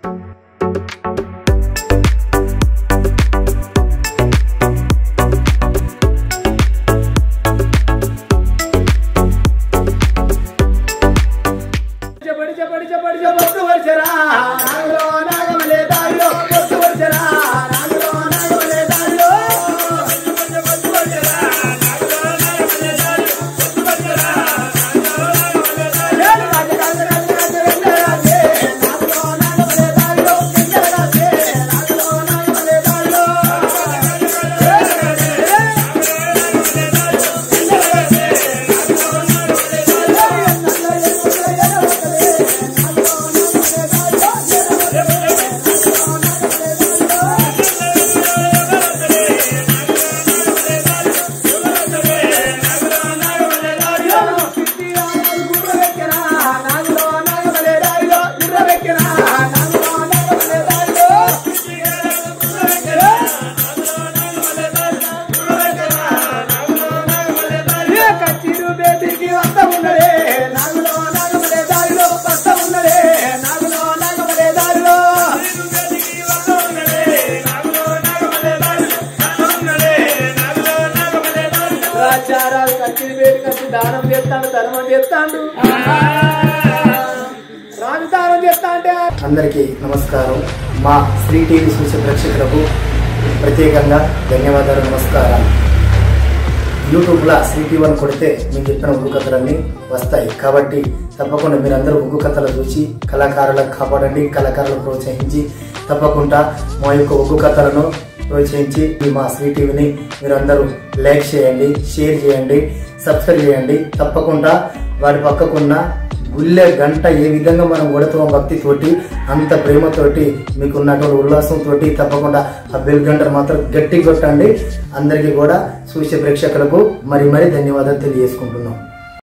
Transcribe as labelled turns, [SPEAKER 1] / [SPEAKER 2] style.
[SPEAKER 1] చెప్పడి చెప్పడి చెప్పడి చెప్పొద్దు వచ్చరా నాగులో నాగమలే దారిలో పొద్దు వచ్చరా నాగులో నాగమలే దారిలో చెప్పొద్దు వచ్చరా నాగులో నాగమలే దారిలో పొద్దు వచ్చరా నాగులో నాగమలే దారిలో రాజ రాజ రాజ రాజ వెంకటరాజే నాగులో నాగమలే దారిలో వెంకటరాజే నాగులో నాగమలే దారిలో నాగులో నాగమలే దారిలో గుర్ర వెక్కినా నాగులో నాగమలే దారిలో ఏ కచ్చిరు బేబీకి వస్త ఉన్నదే నాగులో నాగమలే దారిలో వస్త ఉన్నదే నాగులో నాగమలే దారిలో రాచారాలు కచ్చిరి బేబీ కచ్చి దానం చేస్తాడు ధర్మం చేస్తాడు రాజు దానం చేస్తా అంటే
[SPEAKER 2] అందరికీ నమస్కారం మా శ్రీ టీవీ చూసే ప్రేక్షకులకు ప్రత్యేకంగా ధన్యవాదాలు నమస్కారాలు యూట్యూబ్లో శ్రీ టీవీ అని కొడితే మేము చెప్పిన ఉగ్గు కథలన్నీ వస్తాయి కాబట్టి తప్పకుండా మీరందరూ ఉగ్గు కథలు చూసి కళాకారులకు కాపాడండి కళాకారులను ప్రోత్సహించి తప్పకుండా మా యొక్క ఉగ్గు కథలను ప్రోత్సహించి ఈ మా శ్రీ టీవీని మీరందరూ లైక్ చేయండి షేర్ చేయండి సబ్స్క్రైబ్ చేయండి తప్పకుండా వాటి పక్కకున్న గుళ్ళె గంట ఏ విధంగా మనం కొడతామో భక్తితోటి అంత ప్రేమతోటి మీకు ఉన్నటువంటి ఉల్లాసంతో తప్పకుండా ఆ బెల్ గంటను మాత్రం గట్టి కొట్టండి అందరికీ కూడా చూసే ప్రేక్షకులకు మరి మరి ధన్యవాదాలు తెలియజేసుకుంటున్నాం